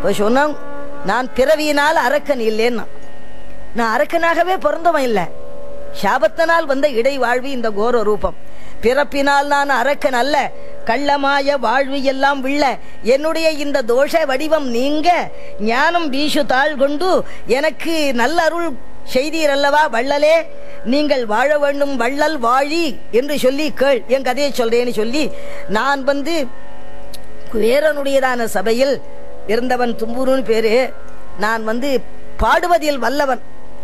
இப்போ சொன்னான் நான் பிறவியினால் அரக்கன் இல்லைன்னா நான் அரக்கனாகவே பிறந்தவன் இல்லை சாபத்தினால் வந்த இடை வாழ்வி இந்த கோர ரூபம் பிறப்பினால் நான் அரக்கன் அல்ல கள்ளமாய வாழ்வு எல்லாம் விள்ள என்னுடைய இந்த தோஷ வடிவம் நீங்க ஞானம் வீசு தாழ் கொண்டு எனக்கு நல்ல அருள் செய்தீர் அல்லவா வள்ளலே நீங்கள் வாழ வேண்டும் வள்ளல் வாழி என்று சொல்லி கேள் என் கதையை சொல்றேன்னு சொல்லி நான் வந்து குவேரனுடையதான சபையில் இருந்தவன் தும்புருன்னு பேரு நான் வந்து பாடுவதில் வல்லவன்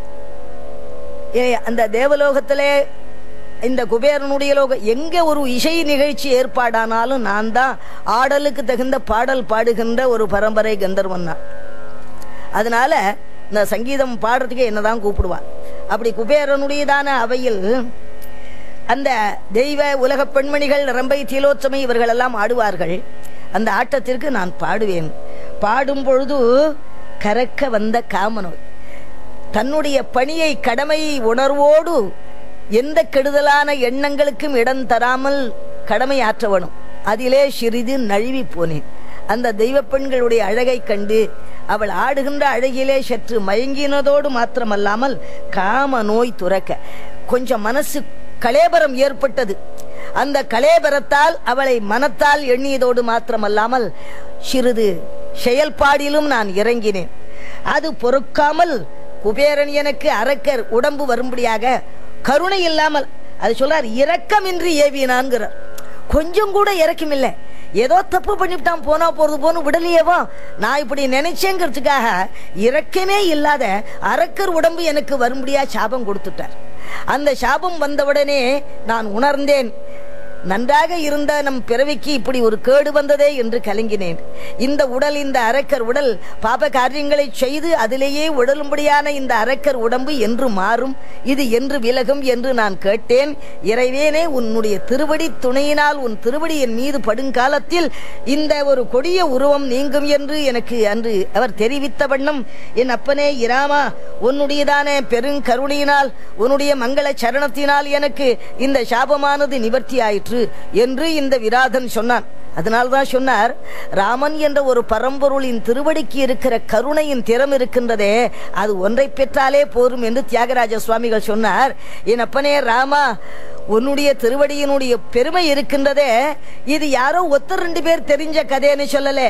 ஏ, அந்த தேவலோகத்திலே இந்த குபேரனுடைய லோகம் எங்க ஒரு இசை நிகழ்ச்சி ஏற்பாடானாலும் நான் தான் ஆடலுக்கு தகுந்த பாடல் பாடுகின்ற ஒரு பரம்பரை கந்தர்வன் தான் அதனால இந்த சங்கீதம் பாடுறதுக்கு என்னதான் கூப்பிடுவான் அப்படி குபேரனுடையதான அவையில் அந்த தெய்வ உலக பெண்மணிகள் ரம்பை தீலோச்சமை இவர்கள் எல்லாம் ஆடுவார்கள் அந்த ஆட்டத்திற்கு நான் பாடுவேன் பாடும் பொழுது கரக்க வந்த காமனோய் தன்னுடைய பணியை கடமை உணர்வோடு எந்த கெடுதலான எண்ணங்களுக்கும் இடம் தராமல் கடமை ஆற்றவனும் அதிலே சிறிது நழுவி போனேன் அந்த தெய்வ பெண்களுடைய அழகை கண்டு அவள் ஆடுகின்ற அழகிலே சற்று மயங்கினதோடு மாத்திரமல்லாமல் காம நோய் துறக்க கொஞ்சம் மனசு கலேபரம் ஏற்பட்டது அந்த கலேபரத்தால் அவளை மனத்தால் எண்ணியதோடு மாத்திரமல்லாமல் சிறிது செயல்பாடிலும் நான் இறங்கினேன் அது பொறுக்காமல் குபேரன் எனக்கு அரக்கர் உடம்பு வரும்படியாக கருணை இல்லாமல் அது சொல்றார் இரக்கமின்றி ஏவினான்கிறார் கொஞ்சம் கூட இறக்கம் இல்லை ஏதோ தப்பு பண்ணிவிட்டான் போனா போறது போன்னு விடலையேவா நான் இப்படி நினைச்சேங்கிறதுக்காக இரக்கமே இல்லாத அரக்கர் உடம்பு எனக்கு வரும்படியா சாபம் கொடுத்துட்டார் அந்த சாபம் வந்தவுடனே நான் உணர்ந்தேன் நன்றாக இருந்த நம் பிறவிக்கு இப்படி ஒரு கேடு வந்ததே என்று கலங்கினேன் இந்த உடல் இந்த அரக்கர் உடல் பாப காரியங்களை செய்து அதிலேயே உடலும்படியான இந்த அரக்கர் உடம்பு என்று மாறும் இது என்று விலகும் என்று நான் கேட்டேன் இறைவேனே உன்னுடைய திருவடி துணையினால் உன் திருவடி என் மீது படுங்காலத்தில் இந்த ஒரு கொடிய உருவம் நீங்கும் என்று எனக்கு அன்று அவர் தெரிவித்த வண்ணம் என் அப்பனே இராமா உன்னுடையதான பெருங்கருணையினால் உன்னுடைய மங்கள சரணத்தினால் எனக்கு இந்த சாபமானது நிவர்த்தி ஆயிற்று என்று இந்த விராதன் சொன்னான் அதனால்தான் சொன்னார் ராமன் என்ற ஒரு பரம்பொருளின் திருவடிக்கு இருக்கிற கருணையின் திறம் இருக்கின்றதே அது ஒன்றை பெற்றாலே போரும் என்று தியாகராஜ சுவாமிகள் சொன்னார் என் அப்பனே ராமா உன்னுடைய திருவடியினுடைய பெருமை இருக்கின்றதே இது யாரோ ஒத்தர் ரெண்டு பேர் தெரிஞ்ச கதைன்னு சொல்லல